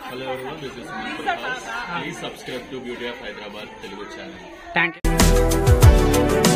Hello everyone, this is Sunil Prakash. Please subscribe to Beauty of Hyderabad Telugu channel. Thank you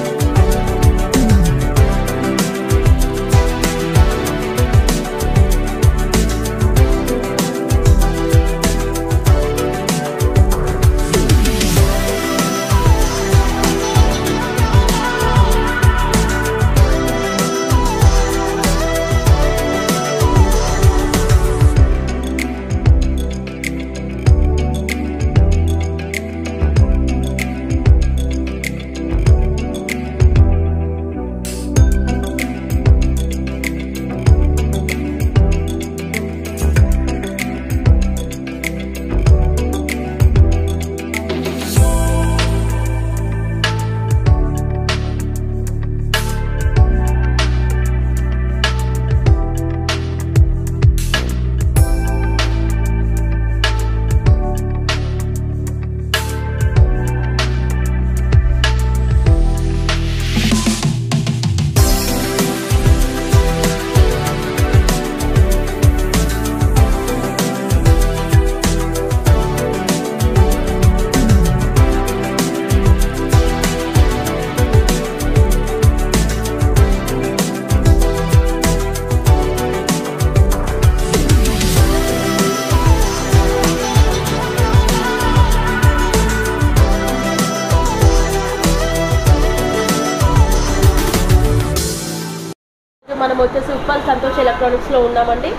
మనం వచ్చేసి ఉప్పల్ సంతోష్ ఎలక్ట్రానిక్స్లో ఉన్నామండి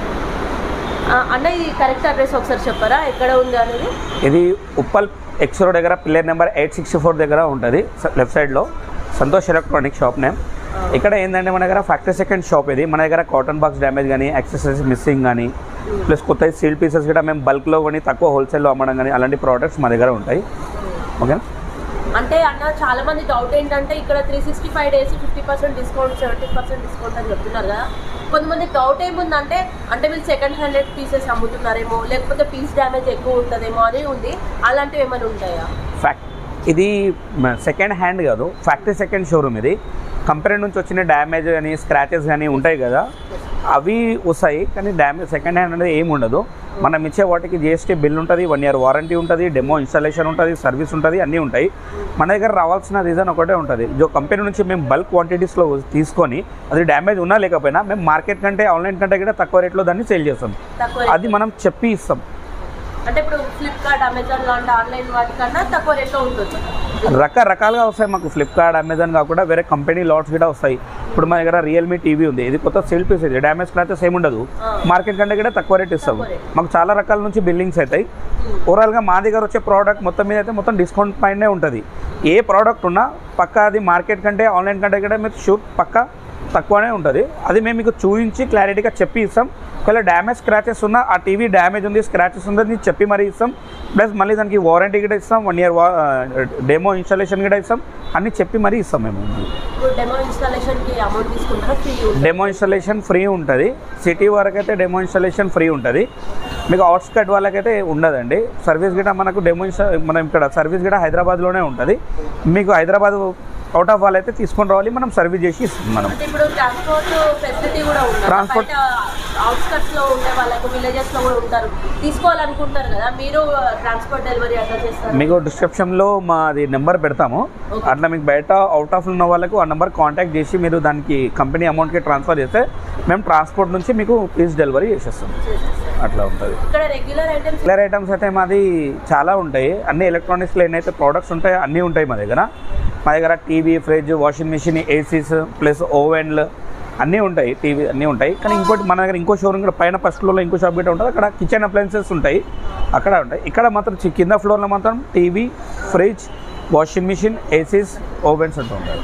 ఆ, అన్న ఇది కరెక్ట్ అడ్రస్ ఒకసారి చెప్పారా ఎక్కడ ఉంది అనేది ఇది ఉప్పల్ ఎక్స్ రోడ్ దగ్గర pillar number eight sixty four దగ్గర ఉంటుంది లెఫ్ట్ సైడ్లో సంతోష్ ఎలక్ట్రానిక్ షాప్ నేమ్ ఇక్కడ ఏంటంటే మన దగ్గర ఫ్యాక్టరీ సెకండ్ షాప్ ఇది మన దగ్గర కాటన్ బాక్స్ డ్యామేజ్ కానీ యాక్సెసరీస్ మిస్సింగ్ కానీ ప్లస్ కొత్త సీల్ పీసెస్ కూడా మేము బల్క్లో కానీ తక్కువ హోల్సేల్లో అమ్మడం కానీ అలాంటి ప్రోడక్ట్స్ మా దగ్గర ఉంటాయి ఓకేనా అంటే అన్న చాలా మంది డౌట్ ఏంటంటే ఇక్కడ three sixty five days fifty percent discount seventy percent discount అని చెప్తున్నారు కదా కొంతమంది డౌట్ ఏముందంటే అంటే వీళ్ళు సెకండ్ హ్యాండెడ్ పీసెస్ అమ్ముతున్నారేమో లేకపోతే పీస్ డ్యామేజ్ ఎక్కువ ఉంటుందేమో అని ఉంది అలాంటివి ఏమైనా ఉంటాయా ఫ్యాక్ట్ ఇది సెకండ్ హ్యాండ్ కాదు ఫ్యాక్టరీ సెకండ్ షోరూమ్ ఇది కంపెనీ నుంచి వచ్చిన డ్యామేజ్ కానీ స్క్రాచెస్ కానీ ఉంటాయి కదా అవి వస్తాయి కానీ డ్యామేజ్ సెకండ్ హ్యాండ్ అనేది ఏమి ఉండదు మనం ఇచ్చే వాటికి జిఎస్టీ బిల్ ఉంటుంది వన్ ఇయర్ వారంటీ ఉంటుంది డెమో ఇన్స్టాలేషన్ ఉంటుంది సర్వీస్ ఉంటుంది అన్నీ ఉంటాయి మన దగ్గర రావాల్సిన రీజన్ ఒకటే ఉంటుంది జో కంపెనీ నుంచి మేము బల్క్ క్వాంటిటీస్లో తీసుకొని అది డ్యామేజ్ ఉన్నా లేకపోయినా మేము మార్కెట్ కంటే ఆన్లైన్ కంటే కూడా తక్కువ రేట్లో దాన్ని సేల్ చేస్తాం తక్కువ అది మనం చెప్పి ఇస్తాం అంటే ఇప్పుడు ఫ్లిప్కార్ట్ అమెజాన్ లాంటి ఆన్లైన్ వాటికన్నా తక్కువ రేట్లో ఉంటుంది రకరకాలుగా వస్తాయి మాకు ఫ్లిప్కార్ట్ అమెజాన్ కాకుండా వేరే కంపెనీ లాట్స్ కూడా వస్తాయి ఇప్పుడు మా దగ్గర రియల్మీ టీవీ ఉంది ఇది కొత్త సేల్ పీస్ ఇది డ్యామేజ్ క్లాచెస్ ఏమి ఉండదు మార్కెట్ కంటే కూడా తక్కువ రేట్ ఇస్తాము తక్కువ rate. మాకు చాలా రకాల నుంచి బిల్లింగ్స్ అవుతాయి ఓవరాల్గా మా దగ్గర వచ్చే ప్రోడక్ట్ మొత్తం మీద అయితే మొత్తం డిస్కౌంట్ పైనే ఉంటుంది ఏ ప్రోడక్ట్ ఉన్నా పక్కా అది మార్కెట్ కంటే ఆన్లైన్ కంటే కూడా మీరు షూట్ పక్కా తక్కువనే ఉంటుంది అది మేము మీకు చూపించి క్లారిటీగా చెప్పి ఇస్తాం ఒకవేళ డ్యామేజ్ స్క్రాచెస్ ఉన్నా ఆ టీవీ డ్యామేజ్ ఉంది స్క్రాచెస్ ఉందని చెప్పి మరీ ఇస్తాం ప్లస్ మళ్ళీ దానికి వారంటీ కూడా ఇస్తాం వన్ ఇయర్ డెమో ఇన్స్టాలేషన్ కూడా ఇస్తాం అన్నీ చెప్పి మరీ ఇస్తాం మేము ఇప్పుడు డెమో ఇన్స్టాలేషన్కి అమౌంట్ తీసుకుంటారా ఫ్రీ డెమో ఇన్స్టాలేషన్ ఫ్రీ ఉంటుంది సిటీ వరకు అయితే డెమో ఇన్స్టాలేషన్ ఫ్రీ ఉంటుంది మీకు అవుట్స్కట్ వాళ్ళకైతే ఉండదండి సర్వీస్ గిట మనకు డెమో ఇన్స్టా మనం ఇక్కడ సర్వీస్ గిట హైదరాబాద్లోనే ఉంటుంది మీకు హైదరాబాద్ అవుట్ ఆఫ్ వాళ్ళైతే తీసుకొని రావాలి మనం సర్వీస్ చేసి ఇస్తాం మనం అంటే ఇప్పుడు ట్రాన్స్పోర్ట్ ఫెసిలిటీ కూడా ఉంది Transport- అవుట్స్కట్స్ లో ఉండే వాళ్ళకు విలేజెస్ లో కూడా ఉంటారు తీసుకోవాలనుకుంటారు కదా మీరు ట్రాన్స్పోర్ట్ డెలివరీ అట్లా చేస్తారు మీకు డిస్క్రిప్షన్లో మాది నెంబర్ పెడతాము అట్లా మీకు బయట అవుట్ ఆఫ్ ఉన్న వాళ్ళకు ఆ నెంబర్ కాంటాక్ట్ చేసి మీరు దానికి కంపెనీ అమౌంట్కి ట్రాన్స్ఫర్ చేస్తే మేము ట్రాన్స్పోర్ట్ నుంచి మీకు పీస్ డెలివరీ చేసేస్తాం అట్లా ఉంటుంది ఇక్కడ రెగ్యులర్ ఐటమ్స్ రెగ్యులర్ ఐటమ్స్ అయితే మాది చాలా ఉంటాయి అన్ని ఎలక్ట్రానిక్స్లో ఏదైతే ప్రోడక్ట్స్ ఉంటాయో అన్నీ ఉంటాయి మా దగ్గర మా దగ్గర TV fridge washing machine ACs plus ఓవెన్లు అన్నీ ఉంటాయి టీవీ అన్నీ ఉంటాయి కానీ ఇంకోటి మన దగ్గర ఇంకో షోరూమ్ కూడా పైన ఫస్ట్ ఫ్లోర్లో ఇంకో షాప్ కూడా ఉంటుంది అక్కడ కిచెన్ అప్లయన్సెస్ ఉంటాయి అక్కడ ఉంటాయి ఇక్కడ మాత్రం చి- కింద ఫ్లోర్లో మాత్రం TV fridge washing machine ACs ovens అంటూ ఉంటాయి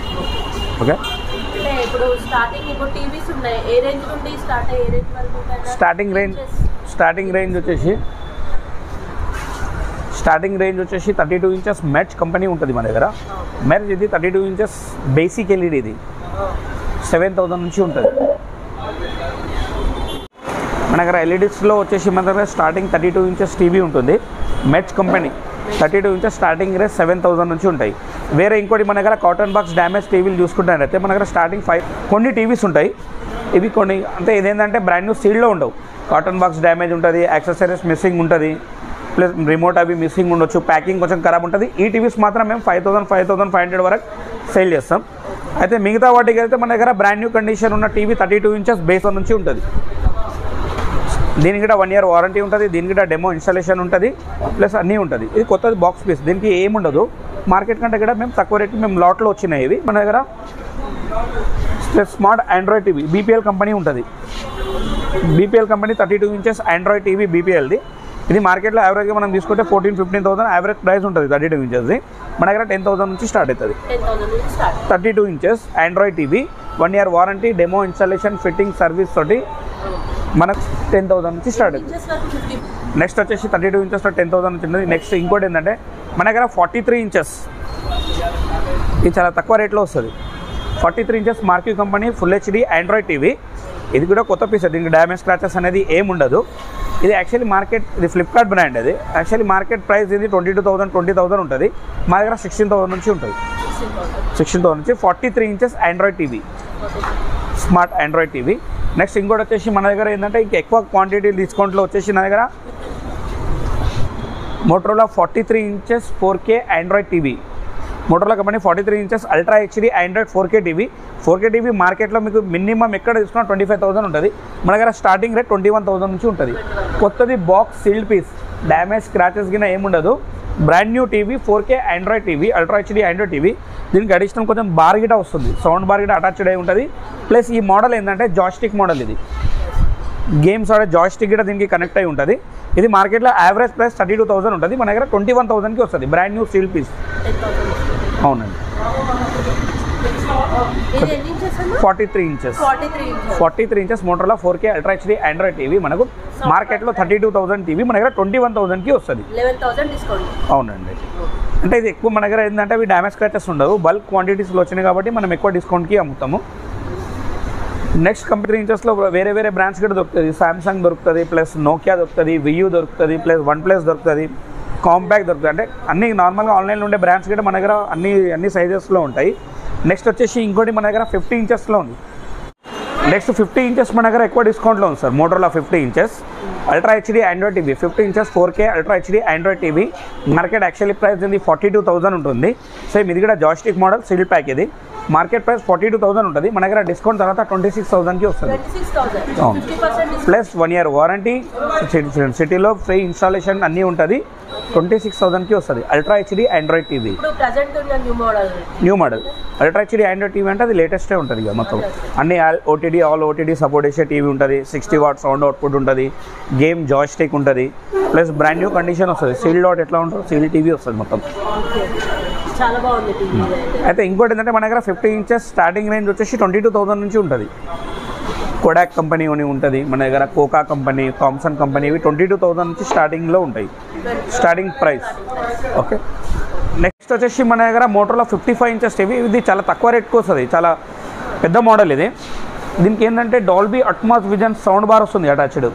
ఓకే అంటే ఇప్పుడు స్టార్టింగ్ ఇప్పుడు టీవీస్ ఉన్నాయి ఏ రేంజ్ నుండి స్టార్ట్ అయ్యే ఏ రేంజ్ వరకు ఉంటాయి స్టార్టింగ్ రేంజ్ స్టార్టింగ్ రేంజ్ వచ్చేసి స్టార్టింగ్ రేంజ్ వచ్చేసి థర్టీ టూ ఇంచెస్ మెచ్ కంపెనీ ఉంటుంది మన దగ్గర మెచ్ ఇది thirty two inches basic LED ఇది సెవెన్ థౌసండ్ నుంచి ఉంటుంది మన దగ్గర ఎల్ఈడీస్లో వచ్చేసి మన దగ్గర starting thirty two inches TV ఉంటుంది మెచ్ company thirty two inches starting rate seven thousand నుంచి ఉంటాయి వేరే ఇంకోటి మన దగ్గర కాటన్ బాక్స్ డ్యామేజ్ టీవీలు చూసుకుంటారైతే మన దగ్గర స్టార్టింగ్ ఫైవ్ కొన్ని టీవీస్ ఉంటాయి ఇవి కొన్ని అంటే ఇదేంటంటే బ్రాండ్ న్యూ సీల్డ్లో ఉండవు కాటన్ బాక్స్ డ్యామేజ్ ఉంటుంది యాక్సెసరీస్ మిస్సింగ్ ఉంటుంది ప్లస్ రిమోట్ అవి మిస్సింగ్ ఉండొచ్చు ప్యాకింగ్ కొంచెం ఖరాబ్ ఉంటుంది ఈ టీవీస్ మాత్రం మేము five thousand five thousand five hundred వరకు సేల్ చేస్తాం అయితే మిగతా వాటికి అయితే మన దగ్గర బ్రాండ్ న్యూ కండిషన్ ఉన్న TV thirty two inches base నుంచి ఉంటుంది దీనికి కూడా వన్ ఇయర్ వారంటీ ఉంటుంది దీనికి కూడా డెమో ఇన్స్టాలేషన్ ఉంటుంది ప్లస్ అన్నీ ఉంటుంది ఇది కొత్తది బాక్స్ పీస్ దీనికి ఏముండదు మార్కెట్ కంటే కూడా మేము తక్కువ రేట్ మేము లాట్లో వచ్చినాయి ఇవి మన దగ్గర plus smart Android TV BPL company ఉంటుంది BPL company thirty two inches Android TV బీపీఎల్ది ఇది మార్కెట్లో యావరేజ్గా మనం తీసుకుంటే fourteen fifteen thousand average price ఉంటుంది థర్టీ టూ ఇంచెస్ది మన దగ్గర టెన్ థౌసండ్ నుంచి స్టార్ట్ అవుతుంది టెన్ థౌసండ్ నుంచి start thirty two inches Android TV one year warranty demo installation fitting service తోటి మనకు టెన్ థౌసండ్ నుంచి స్టార్ట్ అవుతుంది ఇంచెస్ వరకు ఫిఫ్టీ నెక్స్ట్ వచ్చేసి థర్టీ టూ ఇంచెస్లో టెన్ థౌసండ్ నుంచి ఉన్నది నెక్స్ట్ ఇంకోటి ఏంటంటే మన దగ్గర ఫార్టీ త్రీ ఇంచెస్ ఇది చాలా తక్కువ రేట్లో వస్తుంది forty three inches MarQ company full HD Android TV ఇది కూడా కొత్త పీస్ దీనికి డ్యామేజ్ స్క్రాచెస్ అనేది ఏమి ఉండదు ఇది యాక్చువల్లీ మార్కెట్ ఇది ఫ్లిప్కార్ట్ బ్రాండ్ అది యాక్చువల్లీ మార్కెట్ ప్రైస్ ఇది twenty two thousand twenty thousand ఉంటుంది మా దగ్గర సిక్స్టీన్ థౌసండ్ నుంచి ఉంటుంది సిక్స్టీన్ థౌసండ్ సిక్స్టీన్ థౌసండ్ నుంచి forty three inches Android TV smart Android TV next ఇంకోటి వచ్చేసి మన దగ్గర ఏంటంటే ఇంకా ఎక్కువ క్వాంటిటీ డిస్కౌంట్లో వచ్చేసి నా దగ్గర Motorola forty three inches four K Android TV Motorola company forty three inches ultra HD Android four K TV four K TV మార్కెట్లో మీకు మినిమం ఎక్కడ తీసుకున్నా ట్వంటీ ఫైవ్ థౌసండ్ ఉంటుంది మన దగ్గర starting rate twenty one thousand నుంచి ఉంటుంది కొత్తది box sealed piece damage scratches గిన ఏముండదు brand new TV four K Android TV ultra HD Android TV దీనికి అడిషనల్ కొంచెం బార్ గిట వస్తుంది సౌండ్ బార్ గిట అటాచ్డ్ అయి ఉంటుంది ప్లస్ ఈ మోడల్ ఏంటంటే జాస్టిక్ మోడల్ ఇది గేమ్స్ ఆడే జాయిస్టిక్ కూడా దీనికి కనెక్ట్ అయి ఉంటుంది ఇది మార్కెట్లో average price thirty two thousand ఉంటుంది మన దగ్గర ట్వంటీ వన్ థౌసండ్కి వస్తుంది brand new steel piece ten thousand అవునండి ఇది ఎన్ని ఇంచెస్ అన్న forty three inches forty three inches forty three inches మోటర్లో four K ultra HD Android TV మనకు మార్కెట్లో థర్టీ టూ థౌసండ్ టీవీ మన దగ్గర ట్వంటీ వన్ థౌసండ్కి వస్తుంది లెవెన్ థౌసండ్ డిస్కౌంట్ అవునండి అంటే ఇది ఎక్కువ మన దగ్గర ఏంటంటే అవి డ్యామేజ్ స్క్రాచెస్ ఉండవు బల్క్ క్వాంటిటీస్లో వచ్చినాయి కాబట్టి మనం ఎక్కువ డిస్కౌంట్కి అమ్ముతాము నెక్స్ట్ కంపెనీ ఇంచెస్లో వేరే వేరే బ్రాండ్స్ కూడా దొరుకుతుంది సామ్సంగ్ దొరుకుతుంది ప్లస్ నోకియా దొరుకుతుంది వియూ దొరుకుతుంది ప్లస్ వన్ ప్లస్ దొరుకుతుంది కాంపాక్ట్ దొరుకుతుంది అంటే అన్ని నార్మల్గా ఆన్లైన్లో ఉండే బ్రాండ్స్ కూడా మన దగ్గర అన్ని అన్ని సైజెస్లో ఉంటాయి నెక్స్ట్ వచ్చేసి ఇంకోటి మన దగ్గర ఫిఫ్టీ ఇంచెస్లో ఉంది నెక్స్ట్ ఫిఫ్టీ ఇంచెస్ మన దగ్గర ఎక్కువ డిస్కౌంట్లో ఉంది సార్ మోటోలో fifty inches ultra HD Android TV fifty inches four K ultra HD Android TV market actually price ఇది ఫార్టీ టూ థౌసండ్ ఉంటుంది సేమ్ ఇది కూడా జాస్టిక్ మోడల్ సిల్ ప్యాక్ ఇది market price forty two thousand ఉంటుంది మన దగ్గర discount తర్వాత twenty six థౌసండ్కి వస్తుంది ట్వంటీ సిక్స్ థౌసండ్ అవును. Fifty percent discount plus one year warranty సిటీలో ఫ్రీ ఇన్స్టాలేషన్ అన్నీ ఉంటుంది ట్వంటీ సిక్స్ థౌసండ్కి వస్తుంది అల్ట్రా హెచ్డి ఆండ్రాయిడ్ టీవీ ఇప్పుడు ప్రజెంట్ ఉన్న new model new model ultra HD Android TV అంటే అది లేటెస్టే ఉంటుంది ఇక మొత్తం అన్ని ఓటీడీ ఆల్ ఓటీడీ సపోర్ట్ చేసే టీవీ ఉంటుంది సిక్స్టీ వాట్ సౌండ్ అవుట్పుట్ ఉంటుంది గేమ్ జాయిస్టిక్ ఉంటుంది ప్లస్ బ్రాండ్ న్యూ కండిషన్ వస్తుంది సీల్ అవుట్ ఎట్లా ఉంటుంది సీల్ టీవీ వస్తుంది మొత్తం చాలా బాగుంది టీవీ అయితే అయితే ఇంకోటి ఏంటంటే మన దగ్గర ఫిఫ్టీ ఇంచెస్ స్టార్టింగ్ రేంజ్ వచ్చేసి ట్వంటీ టూ థౌసండ్ నుంచి ఉంటుంది కొడాక్ కంపెనీ అని ఉంటుంది మన దగ్గర కోకా కంపెనీ థామ్సన్ కంపెనీ ఇవి ట్వంటీ టూ థౌసండ్ నుంచి స్టార్టింగ్లో ఉంటాయి స్టార్టింగ్ ప్రైస్ ఓకే నెక్స్ట్ వచ్చేసి మన దగ్గర మోటార్లో ఫిఫ్టీ ఫైవ్ ఇంచెస్ టీవీ ఇది చాలా తక్కువ రేట్కి వస్తుంది చాలా పెద్ద మోడల్ ఇది దీనికి ఏంటంటే Dolby Atmos vision sound bar వస్తుంది attached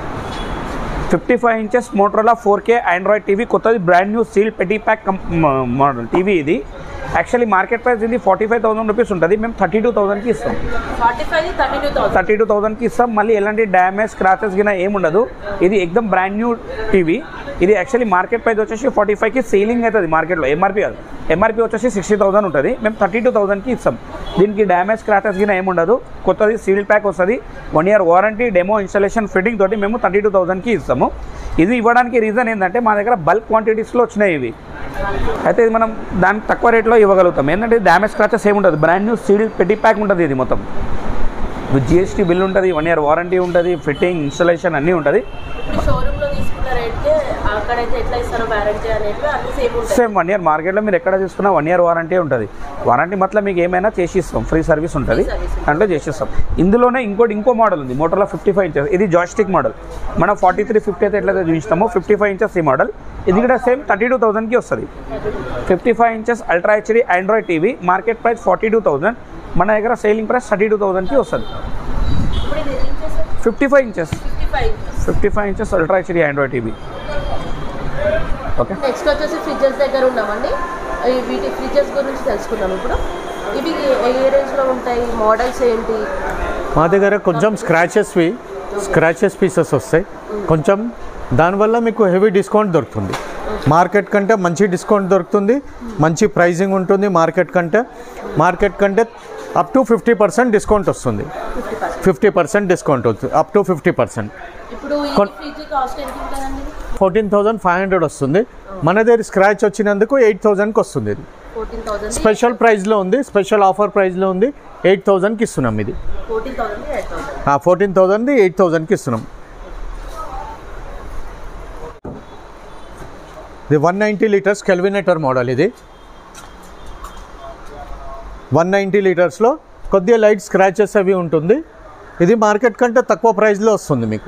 fifty five inches Motorola four K Android TV కొత్తది బ్రాండ్ న్యూ సీల్ పెటీ ప్యాక్ మోడల్ టీవీ ఇది యాక్చువల్లీ మార్కెట్ ప్రైస్ ఇది ఫార్టీ ఫైవ్ థౌసండ్ రూపీస్ ఉంటుంది మేము థర్టీ టూ థౌసండ్కి ఇస్తాం forty five thirty two thousand thirty two థౌసండ్కి ఇస్తాం మళ్ళీ ఎలాంటి డ్యామేజ్ స్క్రాచెస్ గిన ఏముండదు ఇది ఎక్దమ్ బ్రాండ్ న్యూ టీవీ ఇది యాక్చువల్లీ మార్కెట్ ప్రైస్ వచ్చేసి ఫార్టీ ఫైవ్కి సేలింగ్ అవుతుంది మార్కెట్లో ఎంఆర్పీ కాదు ఎంఆర్పీ వచ్చేసి సిక్స్టీ థౌసండ్ ఉంటుంది మేము థర్టీ టూ థౌసండ్కి ఇస్తాం దీనికి డ్యామేజ్ స్క్రాచెస్ గిన ఏముండదు కొత్తది సీల్ ప్యాక్ వస్తుంది one year warranty demo installation fitting తోటి మేము థర్టీ టూ థౌసండ్కి ఇస్తాము ఇది ఇవ్వడానికి రీజన్ ఏంటంటే మా దగ్గర బల్క్ క్వాంటిటీస్లో వచ్చినాయి ఇవి అయితే ఇది మనం దానికి తక్కువ రేట్లో ఇవ్వగలుగుతాం ఏంటంటే డ్యామేజ్ స్క్రాచెస్ ఏముంటుంది బ్రాండ్ న్యూ సీల్ పెట్టి ప్యాక్ ఉంటుంది ఇది మొత్తం విత్ జిఎస్టీ బిల్ ఉంటుంది వన్ ఇయర్ వారంటీ ఉంటుంది ఫిట్టింగ్ ఇన్స్టలేషన్ అన్నీ ఉంటుంది ఇప్పుడు షోరూమ్ లో తీసుకున్న రేట్కే అక్కడైతే ఎట్లా ఇస్తారో వారంటీ అనేది అన్ని సేమ్ ఉంటాయి సేమ్ వన్ ఇయర్ మార్కెట్లో మీరు ఎక్కడ తీసుకున్నా వన్ ఇయర్ వారంటీ ఉంటుంది వారంటీ మతలబ్ మీకు ఏమైనా చేసి ఇస్తాం ఫ్రీ సర్వీస్ ఉంటుంది Free service. అంటే చేసిస్తాం ఇందులోనే ఇంకోటి ఇంకో మోడల్ ఉంది మోటర్లో ఫిఫ్టీ ఫైవ్ ఇంచెస్ ఇది జాయిస్టిక్ మోడల్ మనం ఫార్టీ త్రీ ఫిఫ్టీ అయితే ఎట్లయితే చూపిస్తామో ఫిఫ్టీ ఫైవ్ ఇంచెస్ ఈ మోడల్ ఇది కూడా సేమ్ థర్టీ టూ థౌసండ్కి వస్తుంది fifty five inches ultra HD Android TV market price forty two thousand మన దగ్గర సేలింగ్ ప్రైస్ థర్టీ టూ థౌసండ్కి వస్తుంది ఇప్పుడు ఇది ఎన్ని inches fifty five inches fifty five fifty five inches ultra HD Android TV okay next వచ్చేసి fridges దగ్గర ఉన్నామండి ఈ వీటి ఫ్రిడ్జెస్ గురించి తెలుసుకుందాం ఇప్పుడు ఇవి ఏ రేంజ్లో ఉంటాయి మోడల్స్ ఏంటి మా దగ్గర కొంచెం స్క్రాచెస్వి స్క్రాచెస్ పీసెస్ వస్తాయి కొంచెం దానివల్ల మీకు హెవీ డిస్కౌంట్ దొరుకుతుంది మార్కెట్ కంటే మంచి డిస్కౌంట్ దొరుకుతుంది మంచి ప్రైజింగ్ ఉంటుంది మార్కెట్ కంటే మార్కెట్ కంటే up to fifty percent discount వస్తుంది fifty percent fifty percent discount వస్తుంది అప్ టు ఫిఫ్టీ పర్సెంట్ ఇప్పుడు ఈ కొన్- ఫ్రిడ్జ్ కాస్ట్ ఎంత ఉంటుందండి ఫోర్టీన్ థౌజండ్ ఫైవ్ హండ్రెడ్ వస్తుంది మన దగ్గర స్క్రాచ్ వచ్చినందుకు ఎయిట్ థౌజండ్కి వస్తుంది ఇది ఫోర్టీన్ థౌసండ్ స్పెషల్ ప్రైస్లో ఉంది స్పెషల్ ఆఫర్ ప్రైస్లో ఉంది ఎయిట్ థౌజండ్కి ఇస్తున్నాం ఇది fourteen thousand eight thousand fourteen థౌజండ్ది ఎయిట్ థౌజండ్కి ఇస్తున్నాం ఇది one ninety litres Kelvinator model ఇది వన్ నైంటీ లీటర్స్లో కొద్దిగా లైట్ స్క్రాచెస్ అవి ఉంటుంది ఇది మార్కెట్ కంటే తక్కువ ప్రైస్లో వస్తుంది మీకు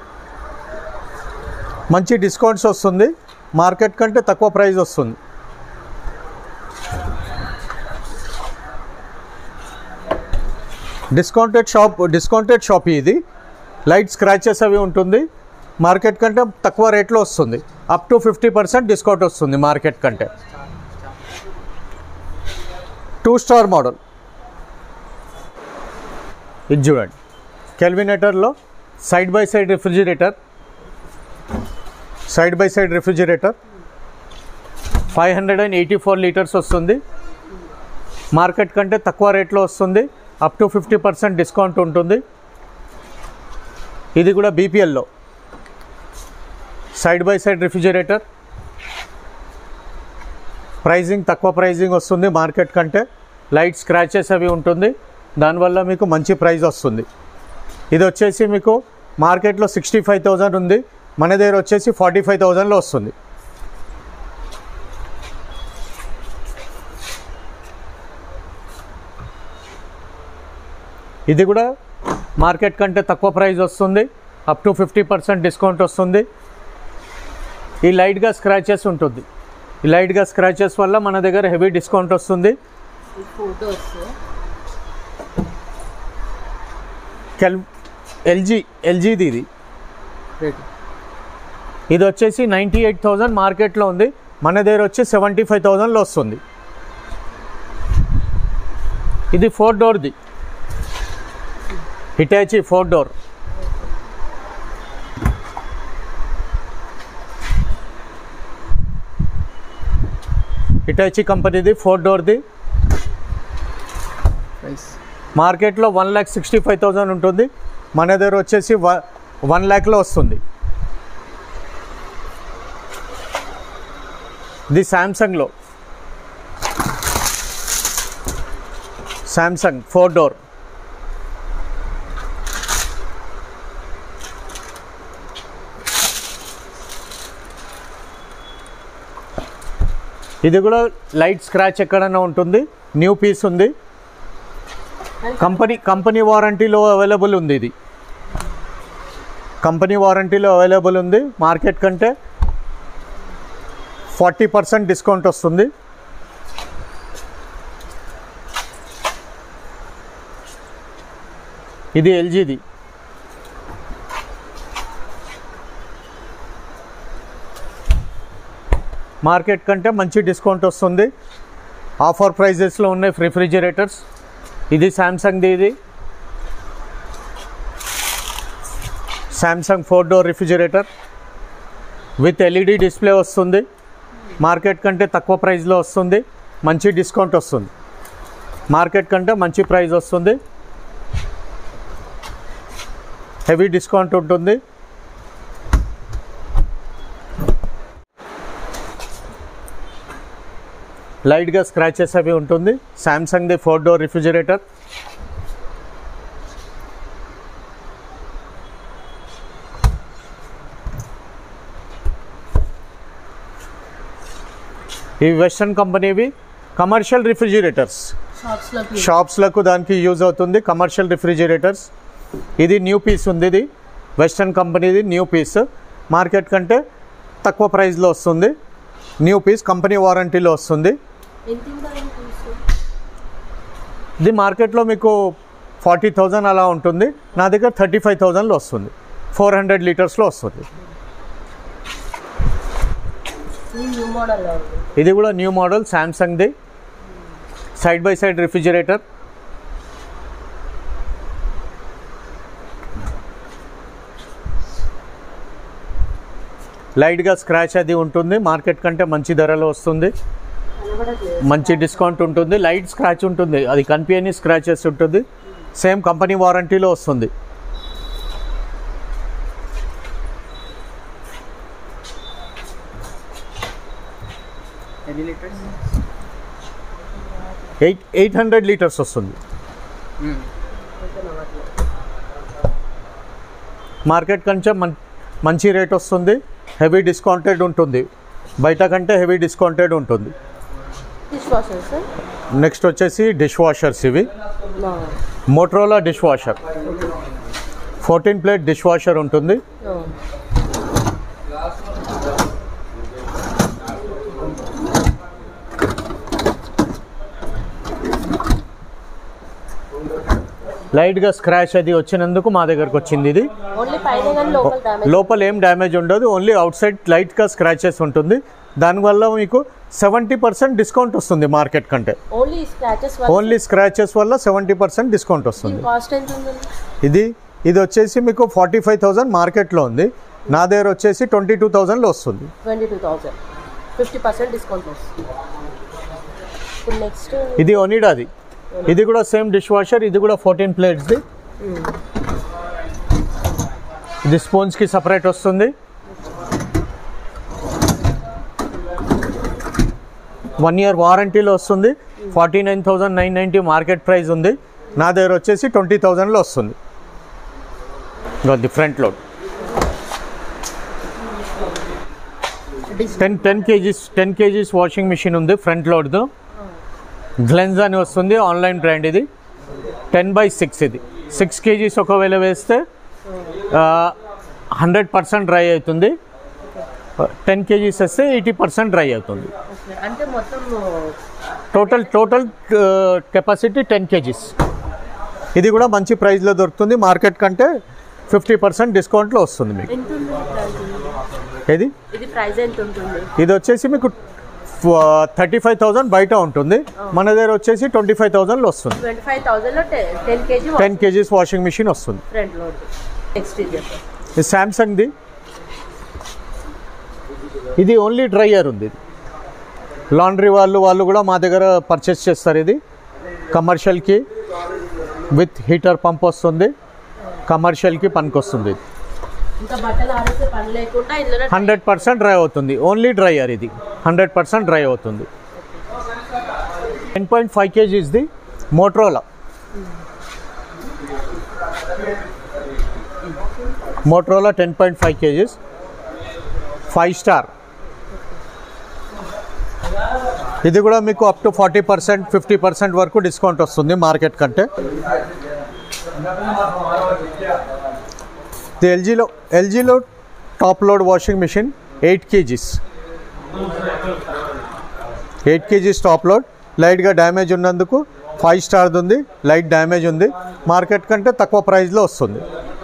మంచి డిస్కౌంట్స్ వస్తుంది మార్కెట్ కంటే తక్కువ ప్రైస్ వస్తుంది డిస్కౌంటెడ్ షాప్ డిస్కౌంటెడ్ షాప్ ఇది లైట్ స్క్రాచెస్ అవి ఉంటుంది మార్కెట్ కంటే తక్కువ రేట్లో వస్తుంది up to fifty percent discount వస్తుంది మార్కెట్ కంటే టూ స్టార్ మోడల్ ఇది చూడండి కెల్వినేటర్లో side by side refrigerator side by side refrigerator five hundred and eighty four litres వస్తుంది మార్కెట్ కంటే తక్కువ రేట్లో వస్తుంది up to fifty percent discount ఉంటుంది ఇది కూడా బీపీఎల్లో side by side refrigerator pricing తక్కువ ప్రైజింగ్ వస్తుంది మార్కెట్ కంటే లైట్ స్క్రాచెస్ అవి ఉంటుంది దానివల్ల మీకు మంచి ప్రైస్ వస్తుంది ఇది వచ్చేసి మీకు మార్కెట్లో సిక్స్టీ ఫైవ్ థౌజండ్ ఉంది మన దగ్గర వచ్చేసి ఫార్టీ ఫైవ్ థౌజండ్లో వస్తుంది ఇది కూడా మార్కెట్ కంటే తక్కువ ప్రైస్ వస్తుంది up to fifty percent discount వస్తుంది ఈ లైట్గా స్క్రాచెస్ ఉంటుంది ఈ లైట్గా స్క్రాచెస్ వల్ల మన దగ్గర హెవీ డిస్కౌంట్ వస్తుంది ఫోటోస్ కెల్ ఎల్జీ ఎల్జీది ఇది ఇది వచ్చేసి నైంటీ ఎయిట్ థౌజండ్ మార్కెట్లో ఉంది మన దగ్గర వచ్చి సెవెంటీ ఫైవ్ థౌజండ్లో వస్తుంది ఇది ఫోర్ డోర్ది హిటాచి ఫోర్ డోర్ హిటాచి కంపెనీది ఫోర్ డోర్ది మార్కెట్లో one lakh sixty five thousand ఉంటుంది మన దగ్గర వచ్చేసి వన్ ల్యాక్లో వస్తుంది ఇది శాంసంగ్లో శాంసంగ్ ఫోర్ డోర్ ఇది కూడా లైట్ స్క్రాచ్ ఎక్కడైనా ఉంటుంది న్యూ పీస్ ఉంది కంపెనీ కంపెనీ వారంటీలో అవైలబుల్ ఉంది ఇది కంపెనీ వారంటీలో అవైలబుల్ ఉంది మార్కెట్ కంటే ఫార్టీ పర్సెంట్ డిస్కౌంట్ వస్తుంది ఇది ఎల్జీది మార్కెట్ కంటే మంచి డిస్కౌంట్ వస్తుంది ఆఫర్ ప్రైజెస్లో ఉన్నాయి రిఫ్రిజిరేటర్స్ ఇది శాంసంగ్ది ఇది Samsung four door refrigerator with LED display వస్తుంది మార్కెట్ కంటే తక్కువ ప్రైస్లో వస్తుంది మంచి డిస్కౌంట్ వస్తుంది మార్కెట్ కంటే మంచి ప్రైస్ వస్తుంది హెవీ డిస్కౌంట్ ఉంటుంది లైట్గా స్క్రాచెస్ అవి ఉంటుంది శాంసంగ్ది ఫోర్ డోర్ రిఫ్రిజిరేటర్ ఇవి వెస్టర్న్ కంపెనీవి కమర్షియల్ రిఫ్రిజిరేటర్స్ షాప్స్లోకి షాప్స్లకు దానికి యూజ్ అవుతుంది కమర్షియల్ రిఫ్రిజిరేటర్స్ ఇది న్యూ పీస్ ఉంది ఇది వెస్టర్న్ కంపెనీది న్యూ పీస్ మార్కెట్ కంటే తక్కువ ప్రైస్లో వస్తుంది న్యూ పీస్ కంపెనీ వారంటీలో వస్తుంది ఎంత ఉంటుందండి పీస్ ఇది మార్కెట్లో మీకు ఫార్టీ థౌజండ్ అలా ఉంటుంది నా దగ్గర థర్టీ ఫైవ్ థౌజండ్లో వస్తుంది ఫోర్ హండ్రెడ్ లీటర్స్లో వస్తుంది ఇది న్యూ మోడల్లో ఉంది ఇది కూడా న్యూ మోడల్ శాంసంగ్ది సైడ్ బై సైడ్ రిఫ్రిజిరేటర్ లైట్గా స్క్రాచ్ అది ఉంటుంది మార్కెట్ కంటే మంచి ధరలో వస్తుంది మంచి డిస్కౌంట్ ఉంటుంది లైట్ స్క్రాచ్ ఉంటుంది అది కనిపించని స్క్రాచెస్ ఉంటుంది సేమ్ కంపెనీ వారంటీలో వస్తుంది ఎన్ని litres eight eight hundred litres వస్తుంది మార్కెట్ కంటే మం మంచి రేట్ వస్తుంది హెవీ డిస్కౌంటెడ్ ఉంటుంది బయట కంటే హెవీ డిస్కౌంటెడ్ ఉంటుంది డిష్ వాషర్ సార్ నెక్స్ట్ వచ్చేసి డిష్ వాషర్స్ ఇవి Motorola dishwasher fourteen plate dishwasher ఉంటుంది లైట్గా స్క్రాచ్ అది వచ్చినందుకు మా దగ్గరకు వచ్చింది ఇది ఓన్లీ పైన కానీ లోపల డ్యామేజ్ లోపల ఏం డ్యామేజ్ ఉండదు ఓన్లీ అవుట్ సైడ్ లైట్గా స్క్రాచెస్ ఉంటుంది దానివల్ల మీకు సెవెంటీ పర్సెంట్ డిస్కౌంట్ వస్తుంది మార్కెట్ కంటే ఓన్లీ స్క్రాచెస్ ఓన్లీ స్క్రాచెస్ వల్ల సెవెంటీ పర్సెంట్ డిస్కౌంట్ వస్తుంది కాస్ట్ ఎంత ఉందండి ఇది ఇది వచ్చేసి మీకు ఫార్టీ ఫైవ్ థౌజండ్ మార్కెట్లో ఉంది నా దగ్గర వచ్చేసి ట్వంటీ టూ థౌజండ్లో వస్తుంది twenty two thousand fifty percent discount వస్తుంది ఇప్పుడు నెక్స్ట్ ఇది ఒనిడాది ఇది కూడా సేమ్ డిష్ వాషర్ ఇది కూడా ఫోర్టీన్ ప్లేట్స్ది ఇది స్పూన్స్కి సపరేట్ వస్తుంది వన్ ఇయర్ వారంటీలో వస్తుంది forty nine thousand nine ninety market price ఉంది నా దగ్గర వచ్చేసి ట్వంటీ థౌజండ్లో వస్తుంది ఇది front load ten ten kgs ten kgs washing machine ఉంది ఫ్రంట్ లోడ్తో గ్లెన్స్ అని వస్తుంది ఆన్లైన్ బ్రాండ్ ఇది టెన్ బై సిక్స్ ఇది సిక్స్ కేజీస్ ఒకవేళ వేస్తే హండ్రెడ్ పర్సెంట్ డ్రై అవుతుంది టెన్ కేజీస్ వస్తే ఎయిటీ పర్సెంట్ డ్రై అవుతుంది అంటే మొత్తం total total capacity ten kgs ఇది కూడా మంచి ప్రైస్లో దొరుకుతుంది మార్కెట్ కంటే ఫిఫ్టీ పర్సెంట్ డిస్కౌంట్లో వస్తుంది మీకు ఎంత ఉంది ప్రైస్ ఏది ఇది ప్రైస్ ఎంత ఉంటుంది ఇది వచ్చేసి మీకు థర్టీ ఫైవ్ థౌజండ్ బయట ఉంటుంది మన దగ్గర వచ్చేసి ట్వంటీ ఫైవ్ థౌజండ్లో వస్తుంది ట్వంటీ ఫైవ్ థౌసండ్లో ten kg ten kgs washing machine వస్తుంది ఫ్రంట్ లోడ్ ఎక్స్టీరియర్ ఇది శాంసంగ్ది ఇది ఓన్లీ డ్రైయర్ ఉంది లాండ్రీ వాళ్ళు వాళ్ళు కూడా మా దగ్గర పర్చేస్ చేస్తారు ఇది కమర్షియల్కి విత్ హీటర్ పంప్ వస్తుంది కమర్షియల్కి పనికొస్తుంది ఇది ఇంకా బట్టలు ఆరేసే పని లేకుండా ఇందులో హండ్రెడ్ పర్సెంట్ డ్రై అవుతుంది ఓన్లీ డ్రైయర్ ఇది హండ్రెడ్ పర్సెంట్ డ్రై అవుతుంది టెన్ పాయింట్ ఫైవ్ కేజీస్ది Motorola Motorola ten point five kgs five star ఇది కూడా మీకు up to forty percent fifty percent వరకు డిస్కౌంట్ వస్తుంది మార్కెట్ కంటే ఇది ఎల్జీలో ఎల్జీలో top load washing machine eight kgs eight kgs top load లైట్గా డ్యామేజ్ ఉన్నందుకు ఫైవ్ స్టార్ది ఉంది లైట్ డ్యామేజ్ ఉంది మార్కెట్ కంటే తక్కువ ప్రైస్లో వస్తుంది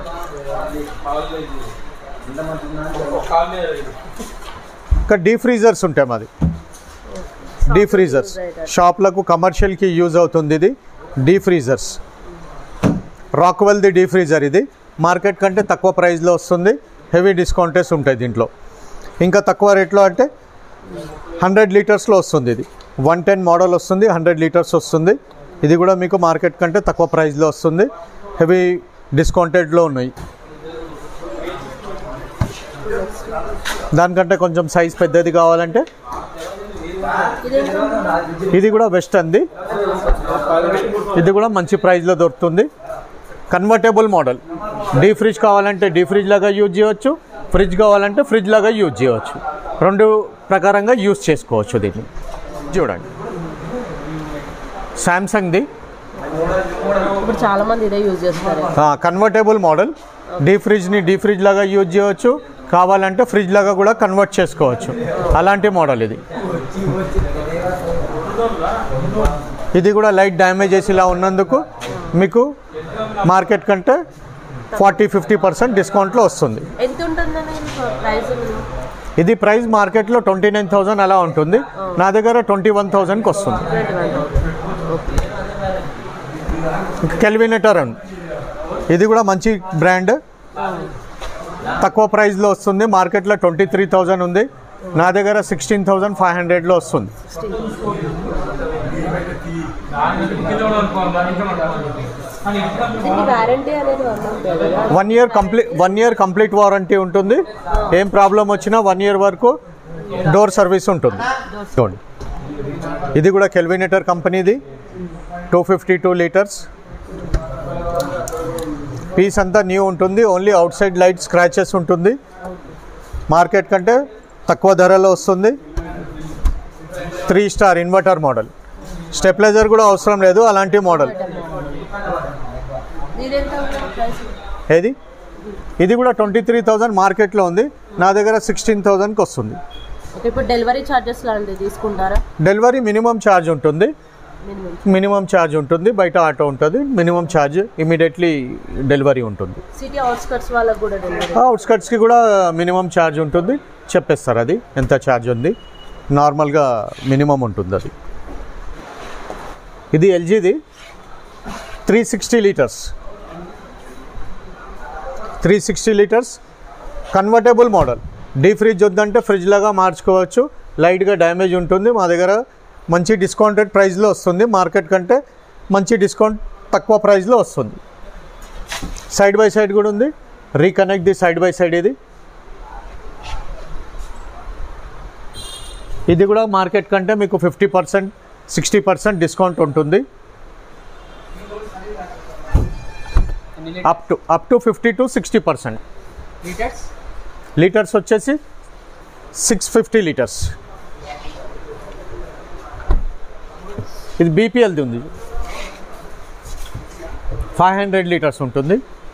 ఇంకా డీ ఫ్రీజర్స్ ఉంటాయి మాది డీ ఫ్రీజర్స్ షాప్లకు కమర్షియల్కి యూజ్ అవుతుంది ఇది డీ ఫ్రీజర్స్ రాక్వెల్ది డీ ఫ్రీజర్ ఇది మార్కెట్ కంటే తక్కువ ప్రైస్లో వస్తుంది హెవీ డిస్కౌంటెస్ ఉంటాయి దీంట్లో ఇంకా తక్కువ రేట్లో అంటే హండ్రెడ్ లీటర్స్లో వస్తుంది ఇది వన్ టెన్ మోడల్ వస్తుంది హండ్రెడ్ లీటర్స్ వస్తుంది ఇది కూడా మీకు మార్కెట్ కంటే తక్కువ ప్రైస్లో వస్తుంది హెవీ డిస్కౌంటెడ్లో ఉన్నాయి దానికంటే కొంచెం సైజ్ పెద్దది కావాలంటే ఇది కూడా బెస్ట్ అంది ఇది కూడా మంచి ప్రైస్లో దొరుకుతుంది కన్వర్టబుల్ మోడల్ డీ ఫ్రిడ్జ్ కావాలంటే డీ ఫ్రిడ్జ్ లాగా యూజ్ చేయవచ్చు ఫ్రిడ్జ్ కావాలంటే ఫ్రిడ్జ్ లాగా యూజ్ చేయవచ్చు రెండు ప్రకారంగా యూజ్ చేసుకోవచ్చు దీన్ని చూడండి శాంసంగ్ది ఇప్పుడు చాలా మంది ఇదే యూజ్ చేస్తారు కన్వర్టబుల్ మోడల్ డీ ఫ్రిడ్జ్ని డీ ఫ్రిడ్జ్ లాగా యూజ్ చేయవచ్చు కావాలంటే ఫ్రిడ్జ్ లాగా కూడా కన్వర్ట్ చేసుకోవచ్చు అలాంటి మోడల్ ఇది ఇది కూడా లైట్ డ్యామేజెస్ ఇలా ఉన్నందుకు మీకు మార్కెట్ కంటే ఫార్టీ ఫిఫ్టీ పర్సెంట్ డిస్కౌంట్లో వస్తుంది ఎంత ఉంటుందని ప్రైస్ ఇది ప్రైస్ మార్కెట్లో ట్వంటీ నైన్ థౌజండ్ అలా ఉంటుంది నా దగ్గర ట్వంటీ వన్ థౌజండ్కి వస్తుంది కెల్వినేటర్ అండ్ ఇది కూడా మంచి బ్రాండ్ తక్కువ ప్రైస్లో వస్తుంది మార్కెట్లో ట్వంటీ త్రీ థౌజండ్ ఉంది నా దగ్గర సిక్స్టీన్ థౌజండ్ ఫైవ్ హండ్రెడ్లో వస్తుంది దీనికి వారంటీ అనేది వన్ ఉంటుంది కదా one year complete one year complete warranty ఉంటుంది ఏం ప్రాబ్లం వచ్చినా వన్ ఇయర్ వరకు డోర్ సర్వీస్ ఉంటుంది చూడండి ఇది కూడా కెల్వినేటర్ కంపెనీది two fifty two litres piece అంతా న్యూ ఉంటుంది only outside light scratches ఉంటుంది మార్కెట్ కంటే తక్కువ ధరలో వస్తుంది three star inverter model stabiliser కూడా అవసరం లేదు అలాంటి మోడల్ మీరెంత ప్రైస్ ఏది ఇది కూడా ట్వంటీ త్రీ థౌజండ్ మార్కెట్లో ఉంది నా దగ్గర సిక్స్టీన్ థౌజండ్కి వస్తుంది ఓకే ఇప్పుడు డెలివరీ ఛార్జెస్ లాంటివి తీసుకుంటారా డెలివరీ మినిమం ఛార్జ్ ఉంటుంది మినిమం మినిమం ఛార్జ్ ఉంటుంది బయట ఆటో ఉంటుంది మినిమం ఛార్జ్ ఇమీడియట్లీ డెలివరీ ఉంటుంది సిటీ అవుట్స్కట్స్ వాళ్ళకి కూడా డెలివరీ అవుట్స్కట్స్కి కూడా మినిమం ఛార్జ్ ఉంటుంది చెప్పేస్తారు అది ఎంత ఛార్జ్ ఉంది నార్మల్గా మినిమం ఉంటుంది అది ఇది ఎల్జీది three sixty litres three sixty litres convertible model D fridge వద్దంటే ఫ్రిడ్జ్ లాగా మార్చుకోవచ్చు లైట్గా డ్యామేజ్ ఉంటుంది మా దగ్గర మంచి డిస్కౌంటెడ్ ప్రైస్లో వస్తుంది మార్కెట్ కంటే మంచి డిస్కౌంట్ తక్కువ ప్రైస్లో వస్తుంది సైడ్ బై సైడ్ కూడా ఉంది reconnect the side by side ఇది ఇది కూడా మార్కెట్ కంటే మీకు fifty percent sixty percent discount ఉంటుంది ఎన్ని up to up to fifty to sixty percent litres litres వచ్చేసి సిక్స్ ఫిఫ్టీ లీటర్స్ ఇది బీపీఎల్ది ఉంది ఫైవ్ హండ్రెడ్ లీటర్స్ ఉంటుంది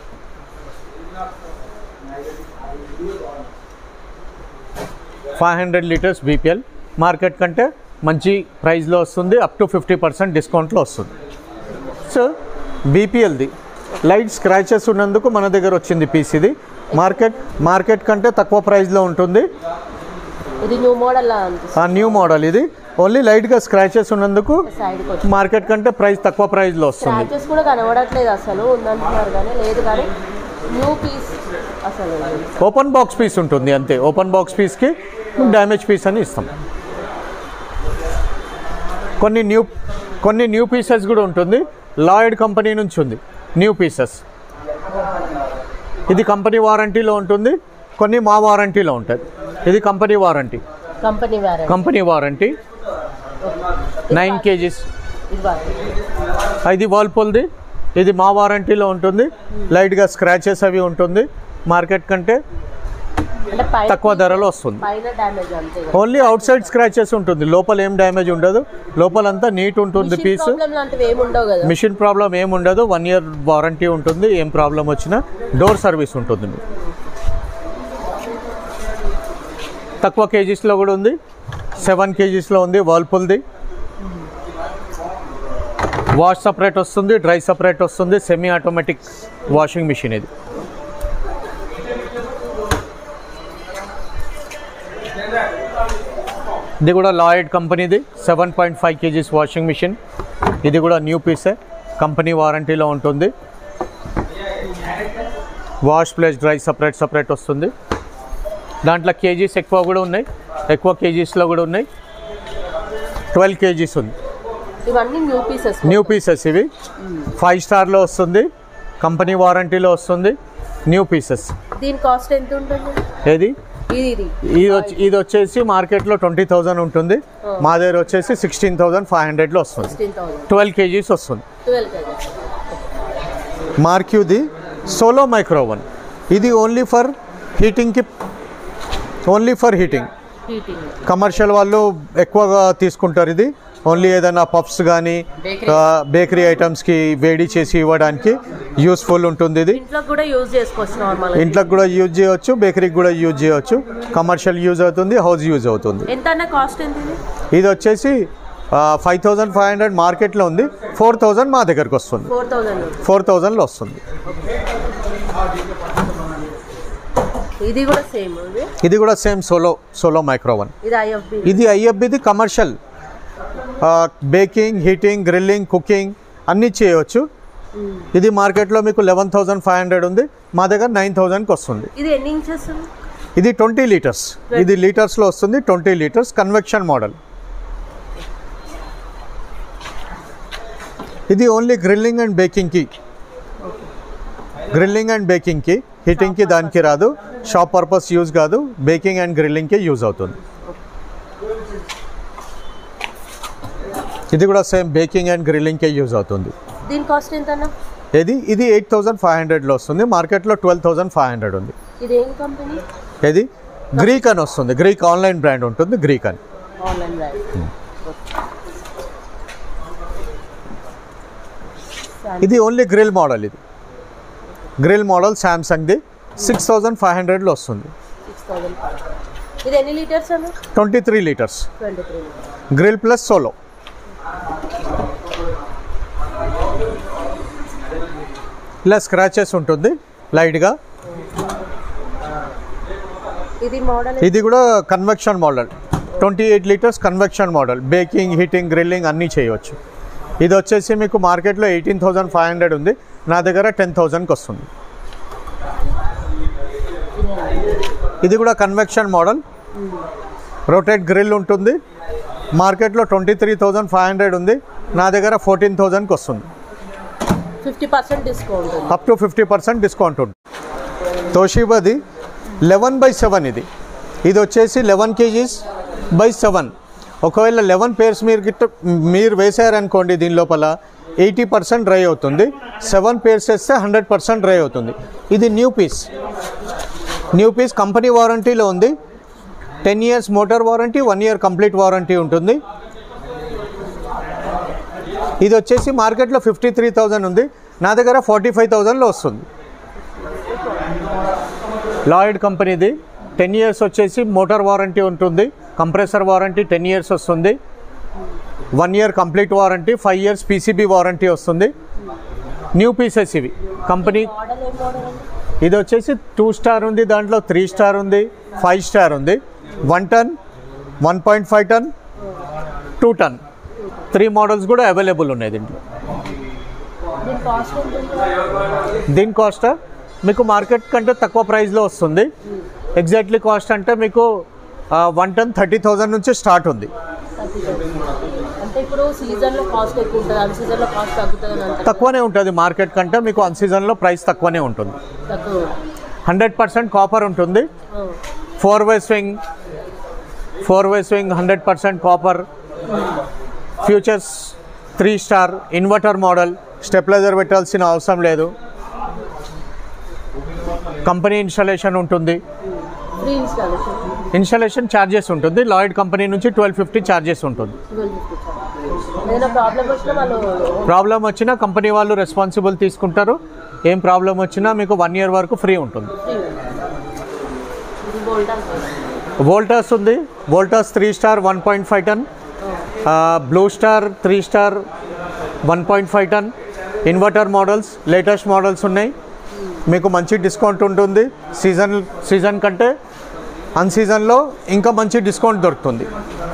five hundred litres BPL market కంటే మంచి ప్రైస్లో వస్తుంది అప్ టు ఫిఫ్టీ పర్సెంట్ డిస్కౌంట్లో వస్తుంది సో బీపీఎల్ది లైట్ స్క్రాచెస్ ఉన్నందుకు మన దగ్గర వచ్చింది పీస్ ఇది మార్కెట్ మార్కెట్ కంటే తక్కువ ప్రైస్లో ఉంటుంది ఇది న్యూ మోడల్ లా అనిపిస్తుంది ఆ న్యూ మోడల్ ఇది ఓన్లీ లైట్గా స్క్రాచెస్ ఉన్నందుకు సైడ్కి వచ్చి మార్కెట్ కంటే ప్రైస్ తక్కువ ప్రైస్లో వస్తుంది స్క్రాచెస్ కూడా కనబడట్లేదు అసలు ఉందంటున్నారు కానీ లేదు కానీ న్యూ పీస్ అసలు ఓపెన్ బాక్స్ పీస్ ఉంటుంది అంతే ఓపెన్ బాక్స్ పీస్కి డ్యామేజ్ పీస్ అని ఇస్తాం కొన్ని న్యూ కొన్ని న్యూ పీసెస్ కూడా ఉంటుంది లాయిడ్ కంపెనీ నుంచి ఉంది న్యూ పీసెస్ ఇది కంపెనీ వారంటీలో ఉంటుంది కొన్ని మా వారంటీలో ఉంటుంది ఇది company warranty company warranty company warranty nine kgs ఇది వారంటీ ఇది వర్ల్పూల్ది ఇది మా వారంటీలో ఉంటుంది లైట్గా స్క్రాచెస్ అవి ఉంటుంది మార్కెట్ కంటే అంటే పైన తక్కువ ధరలో వస్తుంది పైన డ్యామేజ్ అంతే ఓన్లీ అవుట్ సైడ్ స్క్రాచెస్ ఉంటుంది లోపల ఏం డ్యామేజ్ ఉండదు లోపలంతా నీట్ ఉంటుంది పీస్ ప్రాబ్లం లాంటివి ఏమి ఉండవు కదా మిషన్ ప్రాబ్లం ఏం ఉండదు వన్ ఇయర్ వారంటీ ఉంటుంది ఏం ప్రాబ్లం వచ్చినా డోర్ సర్వీస్ ఉంటుంది మీకు తక్కువ కేజీస్లో కూడా ఉంది సెవెన్ కేజీస్లో ఉంది వర్ల్పూల్ది వాష్ సపరేట్ వస్తుంది డ్రై సపరేట్ వస్తుంది సెమీ ఆటోమేటిక్ వాషింగ్ మిషన్ ఇది ఇది కూడా లాయిడ్ కంపెనీది seven point five kgs washing machine ఇది కూడా న్యూ పీసే కంపెనీ వారంటీలో ఉంటుంది wash plus dry separate separate వస్తుంది దాంట్లో కేజీస్ ఎక్కువ కూడా ఉన్నాయి ఎక్కువ కేజీస్లో కూడా ఉన్నాయి ట్వెల్వ్ కేజీస్ ఉంది ఇవన్నీ న్యూ పీసెస్ న్యూ పీసెస్ ఇవి ఫైవ్ స్టార్లో వస్తుంది కంపెనీ వారంటీలో వస్తుంది న్యూ పీసెస్ దీని కాస్ట్ ఎంత ఉంటుంది ఏది ఇది ఇది ఇది వచ్చి ఇది వచ్చేసి మార్కెట్లో ట్వంటీ థౌజండ్ ఉంటుంది మా దగ్గర వచ్చేసి సిక్స్టీన్ థౌజండ్ ఫైవ్ హండ్రెడ్లో వస్తుంది సిక్స్టీన్ థౌసండ్ ట్వెల్వ్ కేజీస్ వస్తుంది ట్వెల్వ్ కేజీస్ మార్క్యూది సోలో మైక్రోవన్ ఇది ఓన్లీ ఫర్ హీటింగ్కి only for heating heating commercial వాళ్ళు ఎక్కువగా తీసుకుంటారు ఇది ఓన్లీ ఏదైనా పఫ్స్ కానీ Bakery. బేకరీ ఐటమ్స్కి వేడి చేసి ఇవ్వడానికి యూస్ఫుల్ ఉంటుంది ఇది ఇంట్లో కూడా యూజ్ చేసుకోవచ్చు నార్మల్ ఇంట్లోకి కూడా యూజ్ చేయవచ్చు బేకరీకి కూడా యూజ్ చేయవచ్చు కమర్షియల్ యూజ్ అవుతుంది హౌస్ యూజ్ అవుతుంది ఎంత అన్న కాస్ట్ ఎంత ఇది ఇది వచ్చేసి ఫైవ్ థౌజండ్ ఫైవ్ హండ్రెడ్ మార్కెట్లో ఉంది ఫోర్ థౌజండ్ మా దగ్గరకు వస్తుంది ఫోర్ థౌసండ్ ఫోర్ థౌజండ్లో వస్తుంది ఇది కూడా సేమ్ ఇది ఇది కూడా సేమ్ సోలో సోలో మైక్రోవన్ ఇది ఐఎఫ్బి ఇది ఐఎఫ్బిది commercial baking heating grilling cooking అన్నీ చేయవచ్చు ఇది మార్కెట్లో మీకు లెవెన్ థౌజండ్ ఫైవ్ హండ్రెడ్ ఉంది మా దగ్గర నైన్ థౌజండ్కి వస్తుంది ఇది ఎన్ని ఇంచెస్ ఇది ట్వంటీ లీటర్స్ ఇది లీటర్స్లో వస్తుంది ట్వంటీ లీటర్స్ కన్వెక్షన్ మోడల్ ఇది ఓన్లీ గ్రిల్లింగ్ అండ్ బేకింగ్కి గ్రిల్లింగ్ అండ్ బేకింగ్కి హీటింగ్కి దానికి రాదు షాప్ పర్పస్ యూజ్ కాదు బేకింగ్ అండ్ గ్రిల్లింగ్కి యూజ్ అవుతుంది ఇది కూడా సేమ్ బేకింగ్ అండ్ గ్రిల్లింగ్కే యూజ్ అవుతుంది దీని కాస్ట్ ఎంత అన్న ఇది ఇది ఎయిట్ థౌజండ్ ఫైవ్ హండ్రెడ్లో వస్తుంది మార్కెట్లో ట్వెల్వ్ థౌజండ్ ఫైవ్ హండ్రెడ్ ఉంది ఇది ఏం కంపెనీ ఇది గ్రీక్ అని వస్తుంది గ్రీక్ ఆన్లైన్ బ్రాండ్ ఉంటుంది గ్రీక్ అని ఆన్లైన్ బ్రాండ్ ఇది ఓన్లీ గ్రిల్ మోడల్ ఇది గ్రిల్ మోడల్ శాంసంగ్ది సిక్స్ థౌజండ్ ఫైవ్ హండ్రెడ్లో వస్తుంది సిక్స్ థౌసండ్ ఇది ఎన్ని లీటర్స్ అన్న twenty three litres twenty three litres grill plus solo ఇలా స్క్రాచెస్ ఉంటుంది లైట్గా ఇది మోడల్ ఇది కూడా convection model twenty eight litres convection model baking heating grilling అన్నీ చేయవచ్చు ఇది వచ్చేసి మీకు మార్కెట్లో ఎయిటీన్ థౌజండ్ ఫైవ్ హండ్రెడ్ ఉంది నా దగ్గర టెన్ థౌజండ్కి వస్తుంది ఇది కూడా కన్వెక్షన్ మోడల్ రొటేట్ గ్రిల్ ఉంటుంది మార్కెట్లో twenty three thousand five hundred ఉంది నా దగ్గర ఫోర్టీన్ థౌజండ్కి వస్తుంది ఫిఫ్టీ పర్సెంట్ డిస్కౌంట్ ఉంది up to fifty percent discount ఉంటుంది తోషిబాది లెవెన్ బై సెవెన్ ఇది ఇది వచ్చేసి లెవెన్ కేజీస్ బై సెవెన్ ఒకవేళ లెవెన్ పేర్స్ మీరు గిట్ట మీరు వేసారనుకోండి దీని లోపల ఎయిటీ పర్సెంట్ డ్రై అవుతుంది సెవెన్ పేర్స్ వేస్తే హండ్రెడ్ పర్సెంట్ డ్రై అవుతుంది ఇది new piece new piece company వారంటీలో ఉంది ten years motor warranty one year complete warranty ఉంటుంది ఇది వచ్చేసి మార్కెట్లో ఫిఫ్టీ త్రీ థౌజండ్ ఉంది నా దగ్గర ఫార్టీ ఫైవ్ థౌజండ్లో వస్తుంది లాయిడ్ కంపెనీది టెన్ ఇయర్స్ వచ్చేసి మోటార్ వారంటీ ఉంటుంది కంప్రెసర్ వారంటీ టెన్ ఇయర్స్ వస్తుంది one year complete warranty five years PCB warranty వస్తుంది న్యూ పీసెస్ ఇవి కంపెనీ మోడల్ ఏం మోడల్ అండి ఇది వచ్చేసి టూ స్టార్ ఉంది దాంట్లో త్రీ స్టార్ ఉంది ఫైవ్ స్టార్ ఉంది one ton one point five ton two ton three models కూడా అవైలబుల్ ఉన్నాయి దీంట్లో దీని కాస్ట్ ఎంత ఉంటుంది దీని కాస్ట్ మీకు మార్కెట్ కంటే తక్కువ ప్రైస్లో వస్తుంది ఎగ్జాక్ట్లీ కాస్ట్ అంటే మీకు వన్ టన్ థర్టీ థౌజండ్ నుంచి స్టార్ట్ ఉంది అంటే ఇప్పుడు సీజన్లో కాస్ట్ ఎక్కువ ఉంటుంది అన్ సీజన్లో కాస్ట్ తగ్గుతుంది అని అంటారు తక్కువనే ఉంటుంది మార్కెట్ కంటే మీకు అన్ సీజన్లో ప్రైస్ తక్కువనే ఉంటుంది తక్కువ హండ్రెడ్ పర్సెంట్ కాపర్ ఉంటుంది four way swing four way swing hundred percent copper features three star inverter model stabiliser పెట్టాల్సిన అవసరం లేదు కంపెనీ ఇన్స్టాలేషన్ ఉంటుంది ఫ్రీ ఇన్స్టాలేషన్ ఇన్స్టాలేషన్ ఛార్జెస్ ఉంటుంది లాయిడ్ కంపెనీ నుంచి ట్వెల్వ్ ఫిఫ్టీ ఛార్జెస్ ఉంటుంది ఏదైనా ప్రాబ్లం వచ్చినా వాళ్ళు ప్రాబ్లం వచ్చినా కంపెనీ వాళ్ళు రెస్పాన్సిబుల్ తీసుకుంటారు ఏం ప్రాబ్లం వచ్చినా మీకు వన్ ఇయర్ వరకు ఫ్రీ ఉంటుంది ఫ్రీ ఇది బోల్టా వోల్టాస్ ఉంది Voltas three star one point five ton Blue Star three star one point five ton inverter models latest models ఉన్నాయి మీకు మంచి డిస్కౌంట్ ఉంటుంది సీజన్ సీజన్ కంటే అన్ సీజన్లో ఇంకా మంచి డిస్కౌంట్ దొరుకుతుంది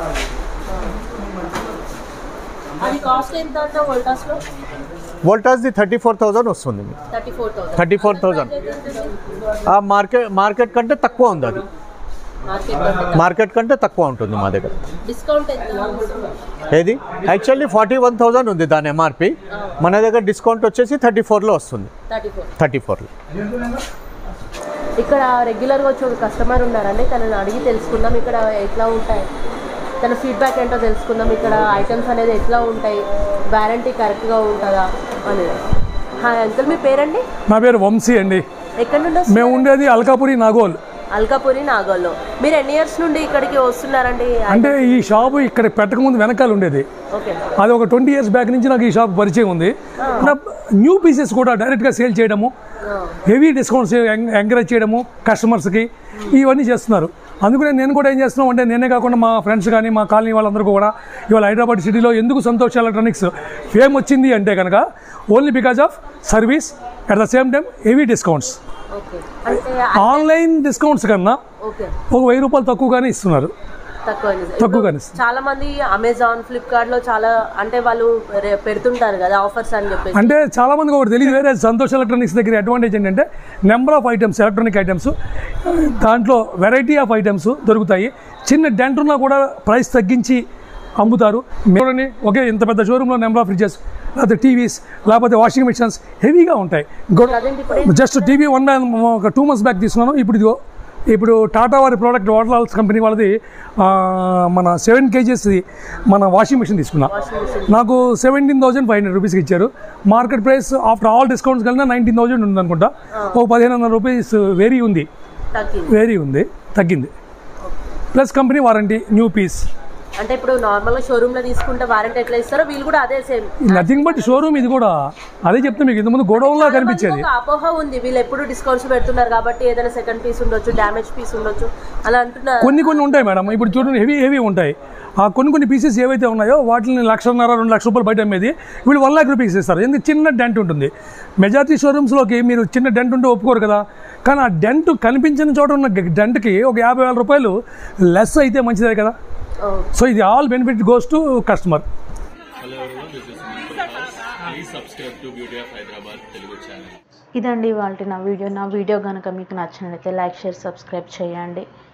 అది కాస్ట్ ఎంత అంటే వోల్టాస్లో వోల్టాస్ది థర్టీ ఫోర్ థౌజండ్ వస్తుంది మీకు thirty four thousand thirty four thousand ఆ మార్కెట్ మార్కెట్ కంటే తక్కువ ఉంది అది మార్కెట్ మార్కెట్ కంటే తక్కువ ఉంటుంది మా దగ్గర డిస్కౌంట్ ఎంత ఏది యాక్చువల్లీ ఫార్టీ వన్ థౌజండ్ ఉంది దాని ఎంఆర్పి మన దగ్గర డిస్కౌంట్ వచ్చేసి థర్టీ ఫోర్లో వస్తుంది థర్టీ ఫోర్ థర్టీ ఫోర్లో ఇక్కడ రెగ్యులర్గా వచ్చి ఒక కస్టమర్ ఉన్నారండి తనని అడిగి తెలుసుకుందాం ఇక్కడ ఎట్లా ఉంటాయి తన ఫీడ్బ్యాక్ ఏంటో తెలుసుకుందాం ఇక్కడ ఐటమ్స్ అనేది ఎట్లా ఉంటాయి వ్యారంటీ కరెక్ట్గా ఉంటుందా అని హాయ్ అంకుల్ మీ పేరండి నా పేరు వంశీ అండి ఎక్కడి నుండి మేము ఉండేది అల్కాపురి నాగోల్ అల్కాపురి నాగోల్లో మీరు ఎన్ని ఇయర్స్ నుండి ఇక్కడికి వస్తున్నారండి అంటే ఈ షాపు ఇక్కడ పెట్టకముందు వెనకాల ఉండేది ఓకే అది ఒక ట్వంటీ ఇయర్స్ బ్యాక్ నుంచి నాకు ఈ షాప్ పరిచయం ఉంది నా న్యూ పీసెస్ కూడా డైరెక్ట్గా సేల్ చేయడము హెవీ డిస్కౌంట్స్ ఎంకరేజ్ చేయడము కస్టమర్స్కి ఇవన్నీ చేస్తున్నారు అందుకనే నేను కూడా ఏం చేస్తున్నాం అంటే నేనే కాకుండా మా ఫ్రెండ్స్ కానీ మా కాలనీ వాళ్ళందరూ కూడా ఇవాళ హైదరాబాద్ సిటీలో ఎందుకు సంతోష్ ఎలక్ట్రానిక్స్ ఫేమ్ వచ్చింది అంటే కనుక only because of service at the same time heavy discounts okay అంటే ఆన్లైన్ డిస్కౌంట్స్ కన్నా ఓకే ఒక వెయ్యి రూపాయలు తక్కువగానే ఇస్తున్నారు తక్కువ తక్కువగానే ఇస్తుంది. చాలా మంది అమెజాన్ ఫ్లిప్కార్ట్ లో చాలా అంటే వాళ్ళు రే- పెడుతుంటారు కదా ఆఫర్స్ అని చెప్పేసి అంటే చాలా మందికి ఒకటి తెలియదు వేరే సంతోష్ ఎలక్ట్రానిక్స్ దగ్గర అడ్వాంటేజ్ ఏంటంటే number of items electronic items దాంట్లో వెరైటీ ఆఫ్ ఐటమ్స్ దొరుకుతాయి చిన్న డెంట్ ఉన్నా కూడా ప్రైస్ తగ్గించి అమ్ముతారు చూడండి ఓకే ఇంత పెద్ద షోరూంలో నెంబర్ ఆఫ్ ఫ్రిడ్జెస్ లేకపోతే టీవీస్ లేకపోతే వాషింగ్ మిషన్స్ హెవీగా ఉంటాయి అదేంటి ఇప్పుడు జస్ట్ టీవీ వన్ ఒక టూ మంత్స్ బ్యాక్ తీసుకున్నాను ఇప్పుడు ఇదిగో ఇప్పుడు టాటా వారి ప్రోడక్ట్ వాటర్లాల్స్ కంపెనీ వాళ్ళది ఆ, మన సెవెన్ కేజీస్ మన వాషింగ్ మిషన్ తీసుకున్నా నాకు సెవెంటీన్ థౌసండ్ ఫైవ్ హండ్రెడ్ రూపీస్కి ఇచ్చారు market price after all discounts కలిగిన నైన్టీన్ థౌసండ్ ఉంది అనుకుంటా ఒక పదిహేను వందల రూపీస్ వేరీ ఉంది తగ్గింది వేరీ ఉంది తగ్గింది plus company warranty new piece అంటే ఇప్పుడు నార్మల్ గా షోరూమ్ లో తీసుకుంటే వారంటీ ఎట్లా ఇస్తారో వీళ్ళు కూడా అదే సేమ్ నథింగ్ బట్ షోరూమ్ ఇది కూడా అదే చెప్తే మీకు ఇంతకుముందు గోడౌన్లా కనిపించేది ఒక అపోహ ఉంది వీళ్ళు ఎప్పుడు డిస్కౌంట్స్ పెడుతున్నారు కాబట్టి ఏదైనా సెకండ్ పీస్ ఉండొచ్చు డ్యామేజ్ పీస్ ఉండొచ్చు అలా అంటున్నారు కొన్ని కొన్ని ఉంటాయి మేడం ఇప్పుడు చూడండి హెవీ హెవీ ఉంటాయి ఆ కొన్ని కొన్ని పీసెస్ ఏవైతే ఉన్నాయో వాటిని లక్షన్నర రెండు లక్షల రూపాయలు బయట అమ్మేది వీళ్ళు వన్ లాక్ రూపీస్ ఇస్తారు ఎందుకు చిన్న డెంట్ ఉంటుంది మెజారిటీ షోరూమ్స్లోకి మీరు చిన్న డెంట్ ఉంటే ఒప్పుకోరు కదా కానీ ఆ డెంట్ కనిపించిన చోట ఉన్న డెంట్కి ఒక యాభై వేల రూపాయలు లెస్ అయితే మంచిదే కదా సో ఇది all benefit goes to customer hello everyone this is please subscribe to Beauty of Hyderabad Telugu channel ఇదండి వాళ్ళ నా వీడియో నా వీడియో కనుక మీకు నచ్చినట్లయితే లైక్ షేర్ సబ్స్క్రైబ్ చేయండి